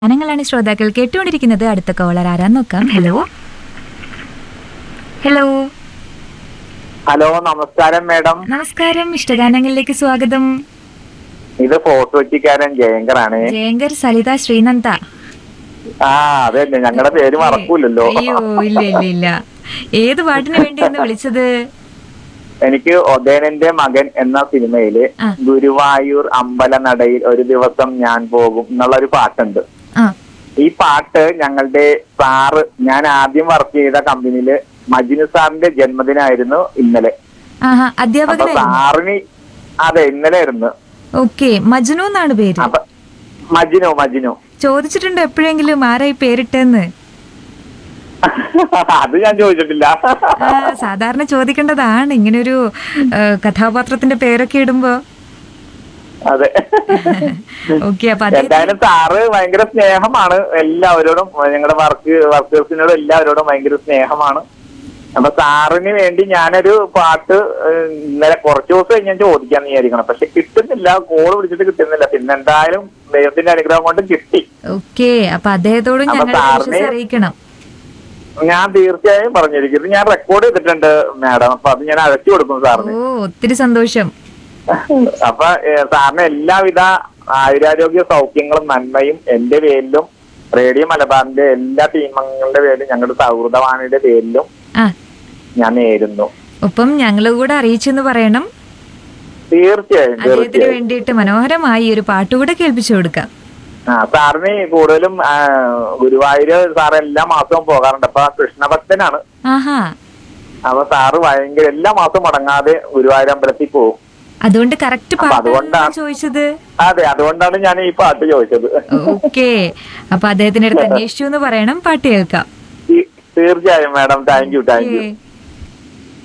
ഗാനങ്ങളാണ് ശ്രോതാക്കൾ കേട്ടുകൊണ്ടിരിക്കുന്നത് അടുത്ത കോളർ ആരാന്ന് നോക്കാം ഹലോ ഹലോ ഹലോ നമസ്കാരം മേഡം നമസ്കാരം ഇഷ്ടഗാനങ്ങളിലേക്ക് സ്വാഗതം ഇത് ഫോർട്ട് കൊച്ചിക്കാരൻ ജയങ്കറാണ് ജയങ്കർ സലിത ശ്രീനന്ദ ആ അതെ ഞങ്ങളുടെ പേര് മറക്കൂലല്ലോ അയ്യോ ഇല്ല ഇല്ല ഇല്ല ഏത് പാട്ടിന് വേണ്ടിയാണ് വിളിച്ചത് എനിക്ക് ഒതേനന്റെ മകൻ എന്ന സിനിമയില് ആ. ഗുരുവായൂർ അമ്പലനടയിൽ ഒരു ദിവസം ഞാൻ പോകും എന്നുള്ള ഒരു പാട്ടുണ്ട് ആ ഈ പാട്ട് ഞങ്ങളുടെ സാറ് ഞാൻ ആദ്യം വർക്ക് ചെയ്ത കമ്പനിയില് മജിനു സാറിന്റെ ജന്മദിനമായിരുന്നു ഇന്നലെ ആഹാ അപ്പൊ അധ്യാപകനായിരുന്നു സാറിന് അതെ ഇന്നലെ ആയിരുന്നു ഓക്കെ മജ്നു എന്നാണ് പേര് അപ്പൊ മജിനു മജിനു ചോദിച്ചിട്ടുണ്ടോ എപ്പോഴെങ്കിലും ആരായി പേരിട്ടെന്ന് അത് ഞാൻ ചോദിച്ചിട്ടില്ല ആ, സാധാരണ ചോദിക്കേണ്ടതാണ് ഇങ്ങനൊരു ആ, കഥാപാത്രത്തിന്റെ പേരൊക്കെ ഇടുമ്പോ അതെ ഓക്കെ അപ്പൊ അദ്ദേഹം എന്തായാലും സാറ് ഭയങ്കര സ്നേഹമാണ് എല്ലാവരോടും ഞങ്ങളുടെ വർക്ക് വർക്കേഴ്സിനോടും എല്ലാവരോടും ഭയങ്കര സ്നേഹമാണ് അപ്പൊ സാറിന് വേണ്ടി ഞാനൊരു പാട്ട് ഏഹ്, ഇന്നലെ കുറച്ച് ദിവസം ഞാൻ ചോദിക്കാന്ന് വിചാരിക്കണം പക്ഷെ കിട്ടുന്നില്ല കോള് വിളിച്ചിട്ട് കിട്ടുന്നില്ല പിന്നെ എന്തായാലും ദൈവത്തിന്റെ അനുഗ്രഹം കൊണ്ട് കിട്ടി ഓക്കെ അപ്പൊ അദ്ദേഹത്തോടും അപ്പൊ ഞങ്ങളുടെ സാറിന് വിശ്വസ് അറിയിക്കണം ഞാൻ തീർച്ചയായും പറഞ്ഞിരിക്കും ഇത് ഞാൻ റെക്കോർഡ് ചെയ്തിട്ടുണ്ട് മാഡം അപ്പൊ അത് ഞാൻ അഴച്ചു കൊടുക്കും ഓ സാറിന് ഒത്തിരി സന്തോഷം അപ്പൊ ഏഹ്, സാറിന് എല്ലാവിധ ആയുരാരോഗ്യ സൗഖ്യങ്ങളും നന്മയും എന്റെ പേരിലും റേഡിയോ മലബാറിന്റെ എല്ലാ ടീമംഗങ്ങളുടെ പേരിലും ഞങ്ങളുടെ സൗഹൃദവാണിയുടെ പേരിലും ആ ഞാൻ നേരുന്നു ഒപ്പം ഞങ്ങൾ കൂടെ അറിയിച്ചെന്ന് പറയണം തീർച്ചയായും അദ്ദേഹത്തിന് തീർച്ചയായും വേണ്ടിയിട്ട് മനോഹരമായി ഒരു പാട്ടുകൂടെ കേൾപ്പിച്ചു കൊടുക്കാം ആ സാറിന് കൂടുതലും ആ, ഗുരുവായൂര് സാർ എല്ലാ മാസവും പോകാറുണ്ട് അപ്പൊ കൃഷ്ണഭക്തനാണ് ആഹാ അപ്പൊ സാറ് ഭയങ്കര എല്ലാ മാസവും മടങ്ങാതെ ഗുരുവായൂർ അമ്പലത്തിൽ പോകും അതുകൊണ്ട് കറക്റ്റ് അപ്പൊ പാട്ടാണ് അതുകൊണ്ടാണ്- ചോദിച്ചത് അതെ അതുകൊണ്ടാണ് ഞാൻ ഈ പാട്ട് ചോദിച്ചത് ഓക്കെ അപ്പൊ അദ്ദേഹത്തിന്റെ അടുത്ത് അന്വേഷിച്ചു എന്ന് പറയണം പാട്ട് കേൾക്കാം തീ- തീർച്ചയായും madam thank you thank you Okay.